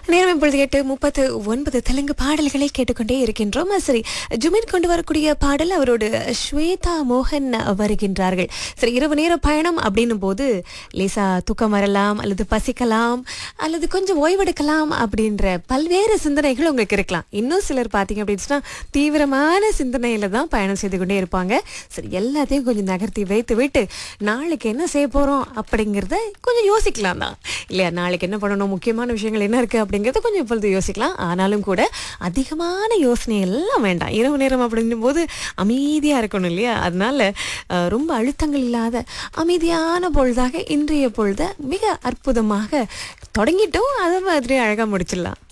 நேரம் இப்பொழுது எட்டு முப்பத்து ஒன்பது தெலுங்கு பாடல்களை கேட்டுக்கொண்டே இருக்கின்றோம் சரி ஜுமின் கொண்டு வரக்கூடிய பாடல் அவரோடு ஸ்வேதா மோகன் வருகின்றார்கள் சரி இரவு நேர பயணம் அப்படின்னும் போது லேசா தூக்கம் வரலாம் அல்லது பசிக்கலாம் அல்லது கொஞ்சம் ஓய்வெடுக்கலாம் அப்படின்ற பல்வேறு சிந்தனைகள் உங்களுக்கு இருக்கலாம் இன்னும் சிலர் பார்த்தீங்க அப்படின்னு சொன்னா தீவிரமான சிந்தனையில தான் பயணம் செய்து கொண்டே இருப்பாங்க சரி எல்லாத்தையும் கொஞ்சம் நகர்த்தி வைத்து விட்டு நாளைக்கு என்ன செய்ய போறோம் அப்படிங்கிறத கொஞ்சம் யோசிக்கலாம் தான் இல்லையா நாளைக்கு என்ன பண்ணணும் முக்கியமான விஷயங்கள் என்ன இருக்கு அப்படிங்கறத கொஞ்சம் இப்பொழுது யோசிக்கலாம் ஆனாலும் கூட அதிகமான யோசனை எல்லாம் வேண்டாம் இரவு நேரம் அப்படின்னும் போது அமைதியா இருக்கணும் இல்லையா அதனால அஹ், ரொம்ப அழுத்தங்கள் இல்லாத அமைதியான பொழுதாக இன்றைய பொழுத மிக அற்புதமாக தொடங்கிட்டோம் அதை மாதிரி அழகா முடிச்சிடலாம்